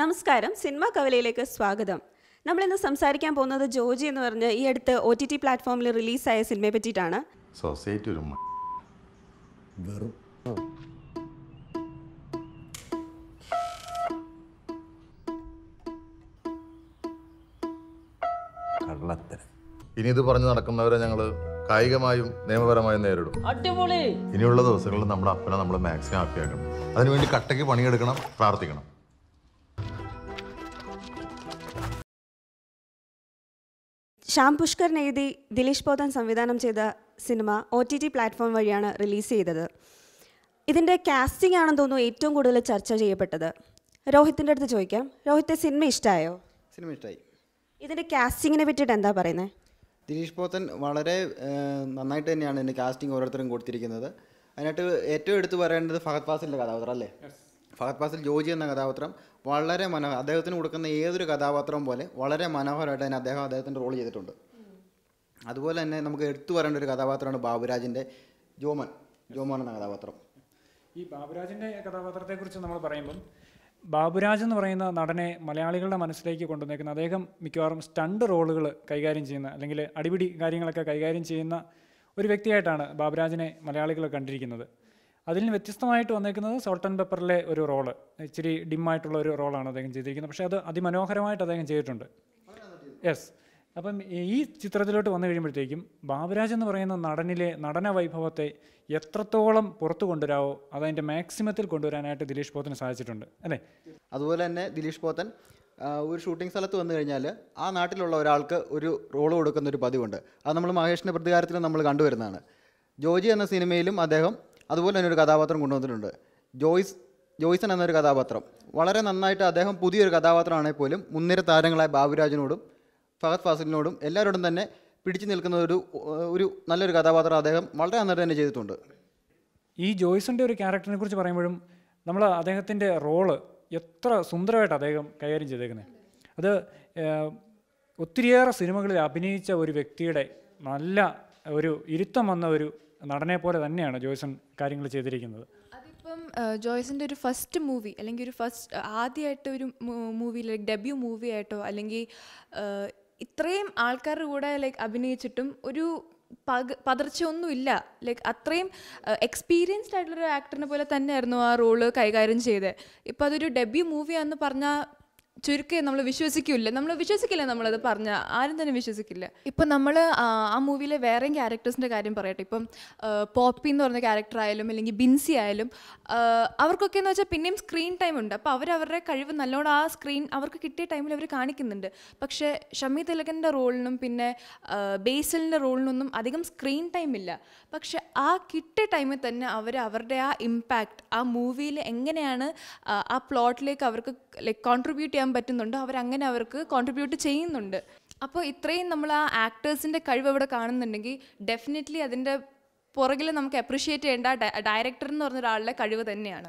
നമസ്കാരം സിനിമാ കവലയിലേക്ക് സ്വാഗതം നമ്മളിന്ന് സംസാരിക്കാൻ പോകുന്നത് ജോജി എന്ന് പറഞ്ഞ് ഈ അടുത്ത് ഒ ടി ടി പ്ലാറ്റ്ഫോമിൽ റിലീസായ സിനിമയെ പറ്റിയിട്ടാണ് സൊസൈറ്റി ഒരു മ- വെറും കള്ളത്തരം ഇനി ഇത് പറഞ്ഞു നടക്കുന്നവരെ ഞങ്ങൾ കായികമായും നിയമപരമായും നേരിടും അടിപൊളി ഇനിയുള്ള ദിവസങ്ങളിൽ നമ്മുടെ അപ്പനെ നമ്മൾ മാക്സിമം ഹാപ്പിയാക്കണം അതിനുവേണ്ടി കട്ടയ്ക്ക് പണിയെടുക്കണം പ്രാർത്ഥിക്കണം ശ്യാം പുഷ്കറിന് എഴുതി ദിലീഷ് പോതൻ സംവിധാനം ചെയ്ത സിനിമ ഒ ടി ടി പ്ലാറ്റ്ഫോം വഴിയാണ് റിലീസ് ചെയ്തത് ഇതിൻ്റെ കാസ്റ്റിംഗ് ആണെന്ന് തോന്നുന്നു ഏറ്റവും കൂടുതൽ ചർച്ച ചെയ്യപ്പെട്ടത് രോഹിത്തിൻ്റെ അടുത്ത് ചോദിക്കാം രോഹിത്തെ സിനിമ ഇഷ്ടമായോ സിനിമ ഇഷ്ടമായി ഇതിൻ്റെ കാസ്റ്റിങ്ങിനെ പറ്റിയിട്ട് എന്താ പറയുന്നത് ദിലീഷ് പോത്തൻ വളരെ ഏഹ്, നന്നായിട്ട് തന്നെയാണ് ഇതിൻ്റെ കാസ്റ്റിംഗ് ഓരോരുത്തരും കൊടുത്തിരിക്കുന്നത് അതിനായിട്ട് ഏറ്റവും എടുത്തു പറയേണ്ടത് ഫഹദ് ഫാസിലിൻ്റെ കഥാപാത്രം അല്ലേ ഫഹദ് ഫാസിൽ ജോജി എന്ന കഥാപാത്രം വളരെ മനോഹരം അദ്ദേഹത്തിന് കൊടുക്കുന്ന ഏതൊരു കഥാപാത്രവും പോലെ വളരെ മനോഹരമായിട്ട് തന്നെ അദ്ദേഹം അദ്ദേഹത്തിൻ്റെ റോൾ ചെയ്തിട്ടുണ്ട് അതുപോലെ തന്നെ നമുക്ക് എടുത്തു പറയേണ്ട ഒരു കഥാപാത്രമാണ് ബാബുരാജിൻ്റെ ജോമൻ ജോമോൻ എന്ന കഥാപാത്രം ഈ ബാബുരാജിൻ്റെ കഥാപാത്രത്തെക്കുറിച്ച് നമ്മൾ പറയുമ്പം ബാബുരാജ് എന്ന് പറയുന്ന നടനെ മലയാളികളുടെ മനസ്സിലേക്ക് കൊണ്ടുവന്നേക്കുന്ന അദ്ദേഹം മിക്കവാറും സ്റ്റണ്ട് റോളുകൾ കൈകാര്യം ചെയ്യുന്ന അല്ലെങ്കിൽ അടിപിടി കാര്യങ്ങളൊക്കെ കൈകാര്യം ചെയ്യുന്ന ഒരു വ്യക്തിയായിട്ടാണ് ബാബുരാജിനെ മലയാളികൾ കണ്ടിരിക്കുന്നത് അതിൽ നിന്ന് വ്യത്യസ്തമായിട്ട് വന്നേക്കുന്നത് സോൾട്ട് ആൻഡ് പെപ്പറിലെ ഒരു റോള് ഇച്ചിരി ഡിമ്മായിട്ടുള്ള ഒരു റോളാണ് അദ്ദേഹം ചെയ്തിരിക്കുന്നത് പക്ഷേ അത് അതിമനോഹരമായിട്ട് അദ്ദേഹം ചെയ്തിട്ടുണ്ട് യെസ് അപ്പം ഈ ചിത്രത്തിലോട്ട് വന്നു കഴിയുമ്പോഴത്തേക്കും ബാബുരാജ് എന്ന് പറയുന്ന നടനിലെ നടന വൈഭവത്തെ എത്രത്തോളം പുറത്തു കൊണ്ടുവരാവോ അതതിൻ്റെ മാക്സിമത്തിൽ കൊണ്ടുവരാനായിട്ട് ദിലീഷ് പോത്തിന് സാധിച്ചിട്ടുണ്ട് അല്ലേ അതുപോലെ തന്നെ ദിലീഷ് പോത്തൻ ആ, ഒരു ഷൂട്ടിംഗ് സ്ഥലത്ത് വന്നു കഴിഞ്ഞാൽ ആ നാട്ടിലുള്ള ഒരാൾക്ക് ഒരു റോൾ കൊടുക്കുന്ന ഒരു പതിവുണ്ട് അത് നമ്മൾ മഹേഷിൻ്റെ പ്രതികാരത്തിൽ നമ്മൾ കണ്ടുവരുന്നതാണ് ജോജി എന്ന സിനിമയിലും അദ്ദേഹം അതുപോലെ തന്നെ ഒരു കഥാപാത്രം കൊണ്ടുവന്നിട്ടുണ്ട് ജോയ്സ് ജോയ്സൺ എന്നൊരു കഥാപാത്രം വളരെ നന്നായിട്ട് അദ്ദേഹം പുതിയൊരു കഥാപാത്രമാണെങ്കിൽ പോലും മുൻനിര താരങ്ങളായ ബാബുരാജിനോടും ഫഹദ് ഫാസിലിനോടും എല്ലാവരോടും തന്നെ പിടിച്ചു നിൽക്കുന്ന ഒരു ഒരു നല്ലൊരു കഥാപാത്രം അദ്ദേഹം വളരെ നന്നായിട്ട് തന്നെ ചെയ്തിട്ടുണ്ട് ഈ ജോയ്സിൻ്റെ ഒരു ക്യാരക്ടറിനെ കുറിച്ച് പറയുമ്പോഴും നമ്മൾ അദ്ദേഹത്തിൻ്റെ റോള് എത്ര സുന്ദരമായിട്ട് അദ്ദേഹം കൈകാര്യം ചെയ്തേക്കുന്നത് അത് ഏഹ്, ഒത്തിരിയേറെ സിനിമകളിൽ അഭിനയിച്ച ഒരു വ്യക്തിയുടെ നല്ല ഒരു ഇരുത്തം വന്ന ഒരു നടനെ പോലെ തന്നെയാണ് ജോയ്സൺ കാര്യങ്ങൾ ചെയ്തിരിക്കുന്നത് അതിപ്പം ഏഹ്, ജോയ്സിൻ്റെ ഒരു ഫസ്റ്റ് മൂവി അല്ലെങ്കിൽ ഒരു ഫസ്റ്റ് ആദ്യമായിട്ട് ഒരു മൂവി ലൈക്ക് ഡെബ്യൂ മൂവി ആയിട്ടോ അല്ലെങ്കിൽ ഏഹ്, ഇത്രയും ആൾക്കാരുടെ കൂടെ ലൈക്ക് അഭിനയിച്ചിട്ടും ഒരു പക പതർച്ചയൊന്നുമില്ല ലൈക്ക് അത്രയും എക്സ്പീരിയൻസ്ഡ് ആയിട്ടുള്ളൊരു ആക്ടറിനെ പോലെ തന്നെയായിരുന്നു ആ റോള് കൈകാര്യം ചെയ്തത് ഇപ്പം അതൊരു ഡെബ്യൂ മൂവിയാണെന്ന് പറഞ്ഞാൽ ചുരുക്കം നമ്മൾ വിശ്വസിക്കില്ല നമ്മൾ വിശ്വസിക്കില്ല നമ്മളത് പറഞ്ഞ ആരും തന്നെ വിശ്വസിക്കില്ല ഇപ്പം നമ്മൾ ആ മൂവിയിലെ വേറെയും ക്യാരക്ടേഴ്സിൻ്റെ കാര്യം പറയട്ടെ ഇപ്പം ആ, പോപ്പി എന്ന് പറഞ്ഞ ക്യാരക്ടർ ആയാലും അല്ലെങ്കിൽ ബിൻസി ആയാലും ആ, അവർക്കൊക്കെ എന്ന് വെച്ചാൽ പിന്നെയും സ്ക്രീൻ ടൈം ഉണ്ട് അപ്പോൾ അവർ അവരുടെ കഴിവ് നല്ലോണം ആ സ്ക്രീൻ അവർക്ക് കിട്ടിയ ടൈമിൽ അവർ കാണിക്കുന്നുണ്ട് പക്ഷേ ഷമി തിലകൻ്റെ റോളിനും പിന്നെ ആ, ബേസലിൻ്റെ റോളിനൊന്നും അധികം സ്ക്രീൻ ടൈം ഇല്ല പക്ഷെ ആ കിട്ടിയ ടൈമിൽ തന്നെ അവർ അവരുടെ ആ ഇമ്പാക്റ്റ് ആ മൂവിയിൽ എങ്ങനെയാണ് ആ, ആ പ്ലോട്ടിലേക്ക് അവർക്ക് ലൈക്ക് കോൺട്രിബ്യൂട്ട് ചെയ്യാൻ പറ്റുന്നുണ്ടോ അവരങ്ങനെ അവർക്ക് കോൺട്രിബ്യൂട്ട് ചെയ്യുന്നുണ്ട് അപ്പോൾ ഇത്രയും നമ്മൾ ആ ആക്ടേഴ്സിൻ്റെ കഴിവ് ഇവിടെ കാണുന്നുണ്ടെങ്കിൽ ഡെഫിനറ്റ്ലി അതിൻ്റെ പുറകിൽ നമുക്ക് അപ്രിഷ്യേറ്റ് ചെയ്യേണ്ട ഡയറക്ടർ എന്ന് പറഞ്ഞ ഒരാളുടെ കഴിവ് തന്നെയാണ്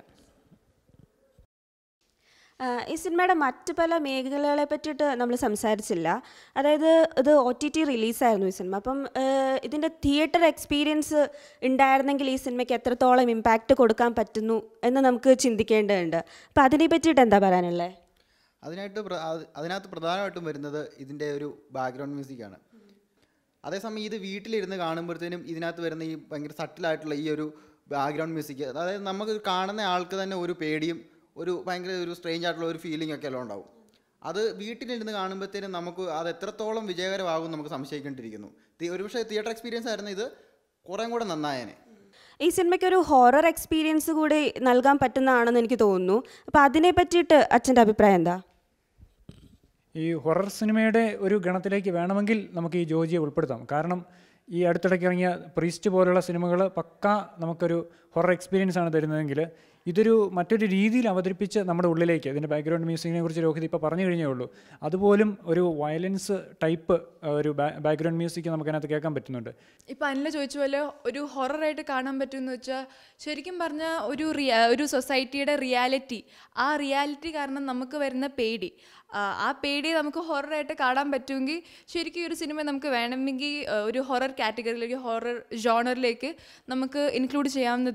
ആ, ഈ സിനിമയുടെ മറ്റ് പല മേഖലകളെ പറ്റിയിട്ട് നമ്മൾ സംസാരിച്ചില്ല അതായത് ഇത് ഒ ടി ടി റിലീസായിരുന്നു ഈ സിനിമ അപ്പം ഏഹ്, ഇതിൻ്റെ തിയേറ്റർ എക്സ്പീരിയൻസ് ഉണ്ടായിരുന്നെങ്കിൽ ഈ സിനിമയ്ക്ക് എത്രത്തോളം ഇമ്പാക്റ്റ് കൊടുക്കാൻ പറ്റുന്നു എന്ന് നമുക്ക് ചിന്തിക്കേണ്ടതുണ്ട് അപ്പം അതിനെ പറ്റിയിട്ട് എന്താ പറയാനുള്ളത് അതിനായിട്ട് പ്ര- അത് അതിനകത്ത് പ്രധാനമായിട്ടും വരുന്നത് ഇതിൻ്റെ ഒരു ബാക്ക്ഗ്രൗണ്ട് മ്യൂസിക്കാണ് അതേസമയം ഇത് വീട്ടിലിരുന്ന് കാണുമ്പോഴത്തേനും ഇതിനകത്ത് വരുന്ന ഈ ഭയങ്കര സട്ടിലായിട്ടുള്ള ഈ ഒരു ബാക്ക്ഗ്രൗണ്ട് മ്യൂസിക് അതായത് നമുക്ക് കാണുന്ന ആൾക്ക് തന്നെ ഒരു പേടിയും ഒരു ഭയങ്കര ഒരു സ്ട്രേഞ്ച് ആയിട്ടുള്ള ഒരു ഫീലിംഗ് ഒക്കെ എല്ലാം ഉണ്ടാവും അത് വീട്ടിലിരുന്ന് കാണുമ്പോഴത്തേനും നമുക്ക് അത് എത്രത്തോളം വിജയകരമാകും നമുക്ക് സംശയിക്കേണ്ടിയിരിക്കുന്നു തി- ഒരുപക്ഷെ തിയേറ്റർ എക്സ്പീരിയൻസ് ആയിരുന്നു ഇത് കുറേം കൂടെ നന്നായേനെ ഈ സിനിമയ്ക്ക് ഒരു ഹൊറർ എക്സ്പീരിയൻസ് കൂടി നൽകാൻ പറ്റുന്നതാണെന്ന് എനിക്ക് തോന്നുന്നു അപ്പം അതിനെ പറ്റിയിട്ട് അച്ഛൻ്റെ അഭിപ്രായം എന്താ ഈ ഹൊറർ സിനിമയുടെ ഒരു ഗണത്തിലേക്ക് വേണമെങ്കിൽ നമുക്ക് ഈ ജോജിയെ ഉൾപ്പെടുത്താം കാരണം ഈ അടുത്തിടയ്ക്ക് ഇറങ്ങിയ പ്രീസ്റ്റ് പോലുള്ള സിനിമകൾ പക്ക നമുക്കൊരു ഹൊറർ എക്സ്പീരിയൻസ് ആണ് തരുന്നതെങ്കിൽ ഇതൊരു മറ്റൊരു രീതിയിൽ അവതരിപ്പിച്ച് നമ്മുടെ ഉള്ളിലേക്ക് ഇതിൻ്റെ ബാക്ക്ഗ്രൗണ്ട് മ്യൂസിക്കിനെ കുറിച്ച് രോഹിത് ഇപ്പോൾ പറഞ്ഞു കഴിഞ്ഞേ ഉള്ളൂ അതുപോലും ഒരു വയലൻസ് ടൈപ്പ് ഒരു ബാക്ക്ഗ്രൗണ്ട് മ്യൂസിക് നമുക്ക് അതിനകത്ത് കേൾക്കാൻ പറ്റുന്നുണ്ട് ഇപ്പം അനില ചോദിച്ച പോലെ ഒരു ഹൊററായിട്ട് കാണാൻ പറ്റുമെന്ന് വെച്ചാൽ ശരിക്കും പറഞ്ഞാൽ ഒരു റിയാ ഒരു സൊസൈറ്റിയുടെ റിയാലിറ്റി ആ റിയാലിറ്റി കാരണം നമുക്ക് വരുന്ന പേടി ആ, ആ പേടിയെ നമുക്ക് ഹൊററായിട്ട് കാണാൻ പറ്റുമെങ്കിൽ ശരിക്കും ഈ ഒരു സിനിമ നമുക്ക് വേണമെങ്കിൽ ആ, ഒരു ഹൊറർ കാറ്റഗറിയിലേക്ക് ഹൊറർ ജോണറിലേക്ക് നമുക്ക് ഇൻക്ലൂഡ് ചെയ്യാവുന്നതേ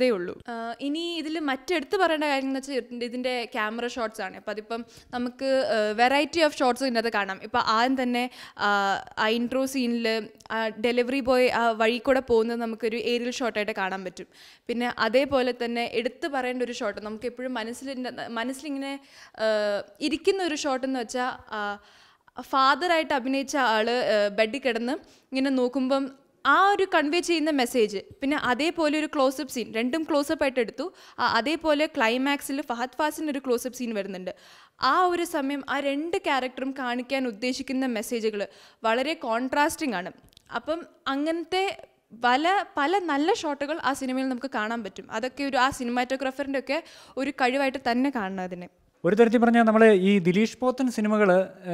അത്രേ ഉള്ളൂ ആ, ഇനി ഇതിൽ മറ്റെടുത്ത് പറയേണ്ട കാര്യം എന്ന് വെച്ചാൽ ഇതിൻ്റെ ക്യാമറ ഷോട്ട്സ് ആണ് അപ്പോൾ അതിപ്പം നമുക്ക് വെറൈറ്റി ഓഫ് ഷോട്ട്സ് ഇതിനകത്ത് കാണാം ഇപ്പോൾ ആദ്യം തന്നെ ആ, ആ ഇൻട്രോ സീനിൽ ഡെലിവറി ബോയ് ആ വഴി കൂടെ പോകുന്നത് നമുക്കൊരു ഏരിയൽ ഷോട്ടായിട്ട് കാണാൻ പറ്റും പിന്നെ അതേപോലെ തന്നെ എടുത്തു പറയേണ്ട ഒരു ഷോട്ട് നമുക്ക് എപ്പോഴും മനസ്സിൽ മനസ്സിലിങ്ങനെ ആ, ഇരിക്കുന്ന ഒരു ഷോട്ട് എന്ന് വെച്ചാൽ ഫാദറായിട്ട് അഭിനയിച്ച ആള് ബെഡിൽ കിടന്ന് ഇങ്ങനെ നോക്കുമ്പം ആ ഒരു കൺവേ ചെയ്യുന്ന മെസ്സേജ് പിന്നെ അതേപോലെ ഒരു ക്ലോസപ്പ് സീൻ രണ്ടും ക്ലോസപ്പ് ആയിട്ട് എടുത്തു ആ അതേപോലെ ക്ലൈമാക്സിൽ ഫഹദ് ഫാസിൻ്റെ ഒരു ക്ലോസപ്പ് സീൻ വരുന്നുണ്ട് ആ ഒരു സമയം ആ രണ്ട് ക്യാരക്ടറും കാണിക്കാൻ ഉദ്ദേശിക്കുന്ന മെസ്സേജുകൾ വളരെ കോൺട്രാസ്റ്റിംഗ് ആണ് അപ്പം അങ്ങനത്തെ പല പല നല്ല ഷോട്ടുകൾ ആ സിനിമയിൽ നമുക്ക് കാണാൻ പറ്റും അതൊക്കെ ഒരു ആ സിനിമാറ്റോഗ്രാഫറിൻ്റെ ഒക്കെ ഒരു കഴിവായിട്ട് തന്നെ കാണണം അതിനെ ഒരു തരത്തിൽ പറഞ്ഞാൽ നമ്മൾ ഈ ദിലീഷ് പോത്തൻ സിനിമകൾ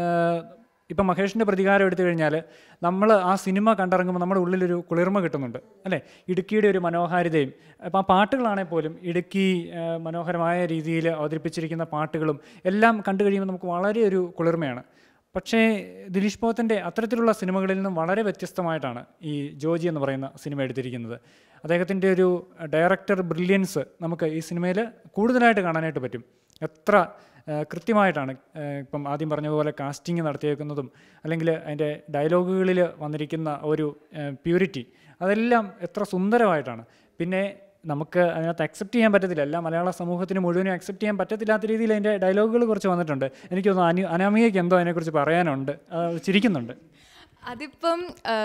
ഇപ്പം മഹേഷിൻ്റെ പ്രതികാരം എടുത്തു കഴിഞ്ഞാൽ നമ്മൾ ആ സിനിമ കണ്ടിറങ്ങുമ്പോൾ നമ്മുടെ ഉള്ളിലൊരു കുളിർമ കിട്ടുന്നുണ്ട് അല്ലേ ഇടുക്കിയുടെ ഒരു മനോഹാരിതയും അപ്പം ആ പാട്ടുകളാണെങ്കിൽ പോലും ഇടുക്കി ആ, മനോഹരമായ രീതിയിൽ അവതരിപ്പിച്ചിരിക്കുന്ന പാട്ടുകളും എല്ലാം കണ്ടു കഴിയുമ്പോൾ നമുക്ക് വളരെ ഒരു കുളിർമയാണ് പക്ഷേ ദിലീഷ് പോത്തൻ്റെ അത്തരത്തിലുള്ള സിനിമകളിൽ നിന്നും വളരെ വ്യത്യസ്തമായിട്ടാണ് ഈ ജോജി എന്ന് പറയുന്ന സിനിമ എടുത്തിരിക്കുന്നത് അദ്ദേഹത്തിൻ്റെ ഒരു ഡയറക്ടർ ബ്രില്യൻസ് നമുക്ക് ഈ സിനിമയിൽ കൂടുതലായിട്ട് കാണാനായിട്ട് പറ്റും എത്ര ആ, കൃത്യമായിട്ടാണ് ആ, ഇപ്പം ആദ്യം പറഞ്ഞ പോലെ കാസ്റ്റിംഗ് നടത്തിയേക്കുന്നതും അല്ലെങ്കിൽ അതിൻ്റെ ഡയലോഗുകളിൽ വന്നിരിക്കുന്ന ഒരു പ്യൂരിറ്റി അതെല്ലാം എത്ര സുന്ദരമായിട്ടാണ് പിന്നെ നമുക്ക് അതിനകത്ത് അക്സെപ്റ്റ് ചെയ്യാൻ പറ്റത്തില്ല എല്ലാ മലയാള സമൂഹത്തിന് മുഴുവനും അക്സെപ്റ്റ് ചെയ്യാൻ പറ്റത്തില്ലാത്ത രീതിയിൽ അതിൻ്റെ ഡയലോഗുകൾ കുറച്ച് വന്നിട്ടുണ്ട് എനിക്ക് തോന്നുന്നു അനു അനാമികയ്ക്ക് എന്തോ അതിനെക്കുറിച്ച് പറയാനുണ്ട് ആ, ചിരിക്കുന്നുണ്ട് അതിപ്പം ആ,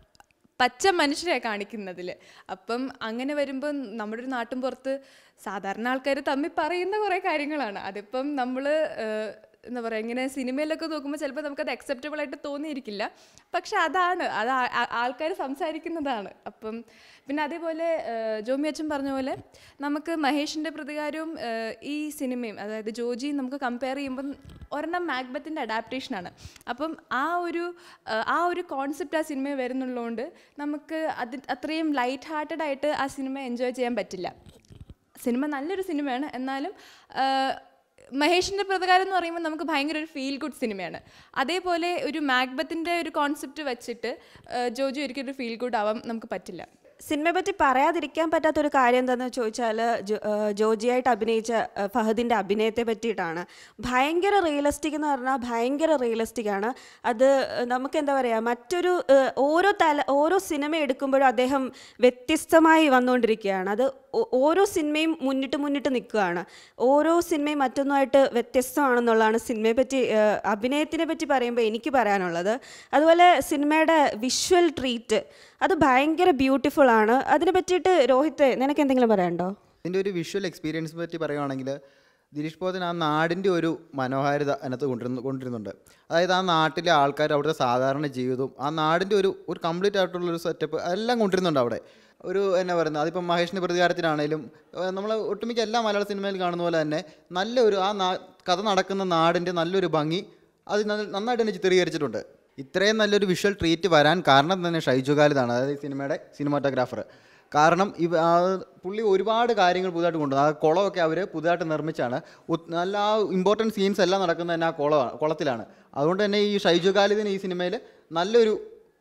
പച്ച മനുഷ്യരെ കാണിക്കുന്നതിൽ അപ്പം അങ്ങനെ വരുമ്പം നമ്മുടെ ഒരു നാട്ടിൻ പുറത്ത് സാധാരണ ആൾക്കാർ തമ്മിൽ പറയുന്ന കുറേ കാര്യങ്ങളാണ് അതിപ്പം നമ്മൾ എന്താ പറയുക ഇങ്ങനെ സിനിമയിലൊക്കെ നോക്കുമ്പോൾ ചിലപ്പോൾ നമുക്കത് അക്സെപ്റ്റബിൾ ആയിട്ട് തോന്നിയിരിക്കില്ല പക്ഷെ അതാണ് അത് ആൾക്കാർ സംസാരിക്കുന്നതാണ് അപ്പം പിന്നെ അതേപോലെ ആ, ജോമി അച്ഛൻ പറഞ്ഞ പോലെ നമുക്ക് മഹേഷിൻ്റെ പ്രതികാരവും ആ, ഈ സിനിമയും അതായത് ജോജിയും നമുക്ക് കമ്പയർ ചെയ്യുമ്പം ഒരെണ്ണം മാക്ബത്തിൻ്റെ അഡാപ്റ്റേഷനാണ് അപ്പം ആ ഒരു ആ, ആ ഒരു കോൺസെപ്റ്റ് ആ സിനിമയിൽ വരുന്നുള്ളതുകൊണ്ട് നമുക്ക് അത് അത്രയും ലൈറ്റ് ഹാർട്ടഡ് ആയിട്ട് ആ സിനിമ എൻജോയ് ചെയ്യാൻ പറ്റില്ല സിനിമ നല്ലൊരു സിനിമയാണ് എന്നാലും ആ, മഹേഷിൻ്റെ പ്രതികാരം എന്ന് പറയുമ്പോൾ നമുക്ക് ഭയങ്കര ഒരു ഫീൽ ഗുഡ് സിനിമയാണ് അതേപോലെ ഒരു മാക്ബത്തിൻ്റെ ഒരു കോൺസെപ്റ്റ് വെച്ചിട്ട് ആ, ജോജി ഒരിക്കലും ഒരു ഫീൽ ഗുഡ് ആവാൻ നമുക്ക് പറ്റില്ല സിനിമയെ പറ്റി പറയാതിരിക്കാൻ പറ്റാത്തൊരു കാര്യം എന്താണെന്ന് ചോദിച്ചാൽ ജോജിയായിട്ട് അഭിനയിച്ച ആ, ഫഹദിൻ്റെ അഭിനയത്തെ പറ്റിയിട്ടാണ് ഭയങ്കര റിയലിസ്റ്റിക് എന്ന് പറഞ്ഞാൽ ഭയങ്കര റിയലിസ്റ്റിക് ആണ് അത് നമുക്ക് എന്താ പറയുക മറ്റൊരു ആ, ഓരോ തല ഓരോ സിനിമ എടുക്കുമ്പോഴും അദ്ദേഹം വ്യത്യസ്തമായി വന്നുകൊണ്ടിരിക്കുകയാണ് അത് ഓ- ഓരോ സിനിമയും മുന്നിട്ട് മുന്നിട്ട് നിൽക്കുകയാണ് ഓരോ സിനിമയും മറ്റൊന്നുമായിട്ട് വ്യത്യസ്തമാണെന്നുള്ളതാണ് സിനിമയെ പറ്റി ആ, അഭിനയത്തിനെ പറ്റി പറയുമ്പോൾ എനിക്ക് പറയാനുള്ളത് അതുപോലെ സിനിമയുടെ വിഷ്വൽ ട്രീറ്റ് അത് ഭയങ്കര ബ്യൂട്ടിഫുൾ ആണ് അതിനെ പറ്റിയിട്ട് രോഹിത്ത് നിനക്ക് എന്തെങ്കിലും പറയാനുണ്ടോ ഇതിൻ്റെ ഒരു വിഷ്വൽ എക്സ്പീരിയൻസ് പറ്റി പറയുകയാണെങ്കിൽ ദിലീഷ് പോതൻ ആ നാടിൻ്റെ ഒരു മനോഹാരിത അതിനകത്ത് കൊണ്ടിരുന്നു കൊണ്ടിരുന്നുണ്ട് അതായത് ആ നാട്ടിലെ ആൾക്കാർ അവിടുത്തെ സാധാരണ ജീവിതവും ആ നാടിൻ്റെ ഒരു ഒരു കംപ്ലീറ്റ് ആയിട്ടുള്ള ഒരു സെറ്റപ്പ് എല്ലാം കൊണ്ടിരുന്നുണ്ട് അവിടെ ഒരു എന്നാ പറയുന്നത് അതിപ്പം മഹേഷിൻ്റെ പ്രതികാരത്തിനാണേലും നമ്മൾ ഒട്ടുമിക്ക എല്ലാ മലയാള സിനിമയിൽ കാണുന്ന പോലെ തന്നെ നല്ലൊരു ആ നാ കഥ നടക്കുന്ന നാടിൻ്റെ നല്ലൊരു ഭംഗി അത് നന്ന- നന്നായിട്ട് തന്നെ ചിത്രീകരിച്ചിട്ടുണ്ട് ഇത്രയും നല്ലൊരു വിഷ്വൽ ട്രീറ്റ് വരാൻ കാരണം തന്നെ ഷൈജു ഖാലിദാണ് അതായത് ഈ സിനിമയുടെ സിനിമാറ്റോഗ്രാഫർ കാരണം ഇവ ആ പുള്ളി ഒരുപാട് കാര്യങ്ങൾ പുതുതായിട്ട് കൊണ്ടുവന്നു ആ കുളമൊക്കെ അവർ പുതുതായിട്ട് നിർമ്മിച്ചാണ് ഒ- നല്ല ആ ഇമ്പോർട്ടൻറ്റ് സീൻസ് എല്ലാം നടക്കുന്നത് തന്നെ ആ കുളമാണ് കുളത്തിലാണ് അതുകൊണ്ട് തന്നെ ഈ ഷൈജു ഖാലിദിന് ഈ സിനിമയിൽ നല്ലൊരു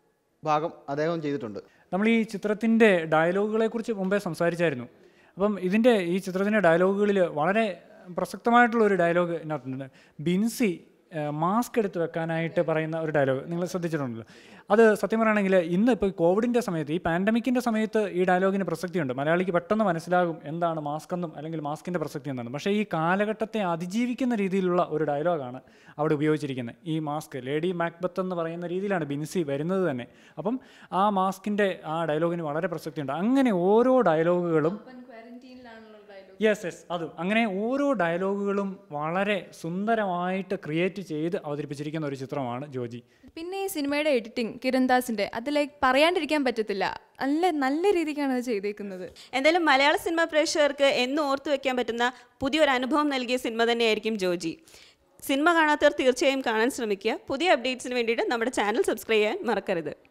ഭാഗം അദ്ദേഹം ചെയ്തിട്ടുണ്ട് നമ്മൾ ഈ ചിത്രത്തിൻ്റെ ഡയലോഗുകളെക്കുറിച്ച് മുമ്പേ സംസാരിച്ചായിരുന്നു അപ്പം ഇതിൻ്റെ ഈ ചിത്രത്തിൻ്റെ ഡയലോഗുകളിൽ വളരെ പ്രസക്തമായിട്ടുള്ള ഒരു ഡയലോഗ് ഇതിനകത്തുണ്ട് ബിൻസി മാസ്ക് എടുത്ത് വെക്കാനായിട്ട് പറയുന്ന ഒരു ഡയലോഗ് നിങ്ങൾ ശ്രദ്ധിച്ചിട്ടുണ്ടല്ലോ അത് സത്യം പറയുകയാണെങ്കിൽ ഇന്ന് ഇപ്പോൾ കോവിഡിൻ്റെ സമയത്ത് ഈ പാൻഡമിക്കിൻ്റെ സമയത്ത് ഈ ഡയലോഗിന് പ്രസക്തിയുണ്ട് മലയാളിക്ക് പെട്ടെന്ന് മനസ്സിലാകും എന്താണ് മാസ്ക് എന്നും അല്ലെങ്കിൽ മാസ്കിൻ്റെ പ്രസക്തി എന്താണ് പക്ഷേ ഈ കാലഘട്ടത്തെ അതിജീവിക്കുന്ന രീതിയിലുള്ള ഒരു ഡയലോഗാണ് അവിടെ ഉപയോഗിച്ചിരിക്കുന്നത് ഈ മാസ്ക് ലേഡി മാക്ബത്ത് എന്ന് പറയുന്ന രീതിയിലാണ് ബിൻസി വരുന്നത് തന്നെ അപ്പം ആ മാസ്കിൻ്റെ ആ ഡയലോഗിന് വളരെ പ്രസക്തിയുണ്ട് അങ്ങനെ ഓരോ ഡയലോഗുകളും യെസ് യെസ് അതും അങ്ങനെ ഓരോ ഡയലോഗുകളും വളരെ സുന്ദരമായിട്ട് ക്രിയേറ്റ് ചെയ്ത് അവതരിപ്പിച്ചിരിക്കുന്ന ഒരു ചിത്രമാണ് ജോജി പിന്നെ ഈ സിനിമയുടെ എഡിറ്റിംഗ് കിരൺദാസിൻ്റെ അത് ലൈക്ക് പറയാണ്ടിരിക്കാൻ പറ്റത്തില്ല നല്ല നല്ല രീതിക്കാണ് അത് ചെയ്തേക്കുന്നത് എന്തായാലും മലയാള സിനിമ പ്രേക്ഷകർക്ക് എന്നും ഓർത്തു വെക്കാൻ പറ്റുന്ന പുതിയൊരു അനുഭവം നൽകിയ സിനിമ തന്നെയായിരിക്കും ജോജി സിനിമ കാണാത്തവർ തീർച്ചയായും കാണാൻ ശ്രമിക്കുക പുതിയ അപ്ഡേറ്റ്സിന് വേണ്ടിയിട്ട് നമ്മുടെ ചാനൽ സബ്സ്ക്രൈബ് ചെയ്യാൻ മറക്കരുത്